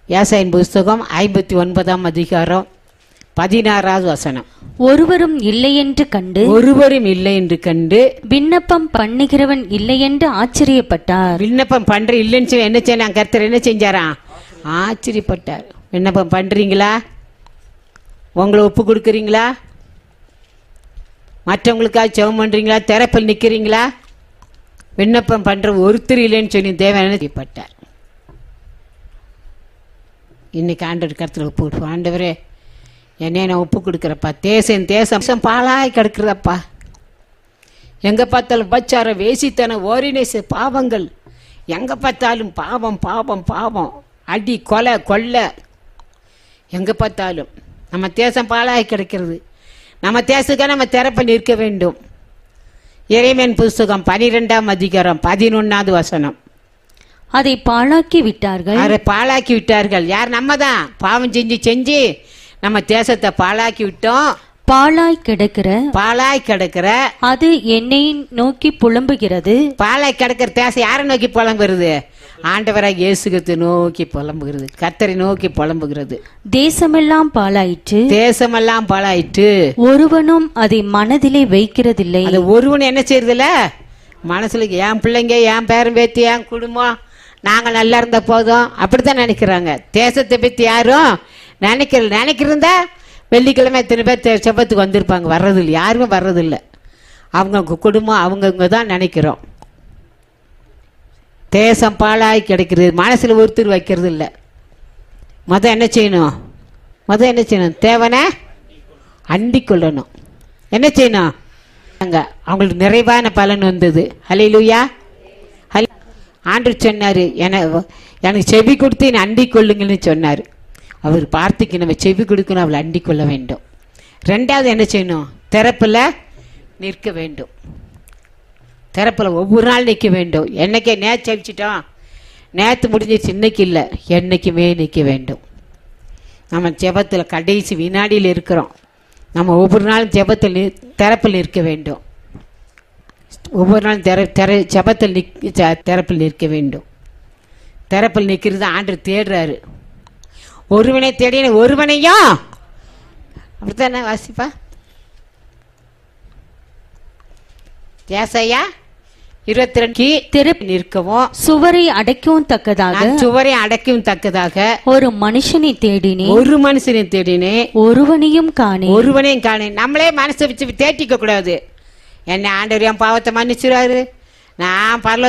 ஏசாயின் புஸ்தகம் ஐம்பத்தி ஒன்பதாம் அதிகாரம் பதினாறாவது வசனம் ஒருவரும் இல்லையென்று கண்டு ஒருவரும் இல்லை என்று கண்டு விண்ணப்பம் பண்ணுகிறவன் இல்லையென்று ஆச்சரியப்பட்டார் விண்ணப்பம் பண்ற இல்லைன்னு சொல்லி என்ன செய்யலாம் கர்த்தர் என்ன செஞ்சாராம் ஆச்சரியப்பட்டார் விண்ணப்பம் பண்றீங்களா உங்களை ஒப்பு கொடுக்குறீங்களா மற்றவங்களுக்காக ஜெபம் பண்றீங்களா திறப்பில் நிக்கிறீங்களா விண்ணப்பம் பண்ற ஒருத்தர் இல்லைன்னு சொல்லி தேவன் என்ன செய்யப்பட்டார் இன்னைக்கு ஆண்டவர் கருத்தில் ஒப்பு கொடுப்போம் ஆண்டவரே என்னைய நான் ஒப்பு கொடுக்குறப்பா தேசம் தேசம் தேசம் பாலாய் கிடக்குறதப்பா எங்க பார்த்தாலும் பச்சார வேசித்தனம் ஓரினேச பாவங்கள் எங்க பார்த்தாலும் பாவம் பாவம் பாவம் அடி கொலை கொள்ளை எங்க பார்த்தாலும் நம்ம தேசம் பாழாய் கிடக்கிறது நம்ம தேசத்துக்கு நம்ம திறப்ப நிற்க வேண்டும் இறைவன் புஸ்தகம் பனிரெண்டாம் அதிகாரம் பதினொன்னாவது வசனம் அதை பாழாக்கி விட்டார்கள் அவரை பாழாக்கி விட்டார்கள் யார் நம்ம தான் பாவம் செஞ்சு செஞ்சு நம்ம தேசத்தை பாழாக்கி விட்டோம் பாழாய் கிடக்கிற பாழாய் கிடக்கிற அது என்னை நோக்கி புலம்புகிறது பாழாய் கிடக்கிற தேசம் யாரை நோக்கி புலம்புகிறது ஆண்டவராக இயேசுகத்தை நோக்கி புலம்புகிறது கத்தரை நோக்கி புலம்புகிறது தேசமெல்லாம் பாழாயிற்று தேசமெல்லாம் பாழாயிற்று ஒருவனும் அதை மனதிலே வைக்கிறதில்லை அது ஒருவன் என்ன செய்யறதில்ல மனசுல என் பிள்ளைங்க என் பேரன் பேத்தி என் குடும்பம் நாங்க நல்லா இருந்த போதும் அப்படித்தான் நினைக்கிறாங்க தேசத்தை பத்தி யாரும் நினைக்கல நினைக்கிறதா வெள்ளிக்கிழமை எத்தனை பேர் தே- செபத்துக்கு வந்திருப்பாங்க வர்றதில்லை யாருமே வர்றதில்லை அவங்க குடும்பம் அவங்கவுங்க தான் நினைக்கிறோம் தேசம் பாழாய் கிடைக்கிறது மனசுல ஒருத்தர் வைக்கிறது இல்லை மொதல் என்ன செய்யணும் மொதல் என்ன செய்யணும் தேவனை அண்டிக் கொள்ளணும் என்ன செய்யணும் அங்க அவங்களுக்கு நிறைவான பலன் வந்தது ஹalleluya ஹல் ஆண்டு சொன்னாரு என எனக்கு செவி கொடுத்து என்னை அண்டிக் கொள்ளுங்கள்னு சொன்னார் அவர் வார்த்தைக்கு நம்ம செவி கொடுக்கணும் அவளை அண்டிக் கொள்ள வேண்டும் ரெண்டாவது என்ன செய்யணும் திறப்புல நிற்க வேண்டும் திறப்புல ஒவ்வொரு நாள் நிற்க வேண்டும் என்னைக்கே நேற்று அழிச்சிட்டோம் நேற்று முடிஞ்சிச்சு இன்னைக்கு இல்லை என்னைக்குமே நிற்க வேண்டும் நம்ம ஜெபத்தில் கடைசி வினாடியில் இருக்கிறோம் நம்ம ஒவ்வொரு நாளும் ஜெபத்தில் நி- திறப்பில் நிற்க வேண்டும் ஒவ்வொரு நாளும் திற திற ஜெபத்தில் நிக் ஜ- திறப்பில் நிற்க வேண்டும் திறப்பில் நிற்கிறது ஆண்டு தேடுறாரு ஒருவனை தேடின ஒருவனையும் அப்படித்தானே வாசிப்பா ஏசையா இருபத்தி ரெண்டு திறப்பில் நிற்கவும் சுவரை அடைக்கவும் தக்கதாக நான் சுவரை அடைக்கவும் தக்கதாக ஒரு மனுஷனை தேடினேன் ஒரு மனுஷனை தேடினேன் ஒருவனையும் காணேன் ஒருவனையும் காணேன் நம்மளே மனசை வச்சு தேட்டிக்க கூடாது என்ன ஆண்டவர் என் பாவத்தை மன்னிச்சிருவாரு நான் பரல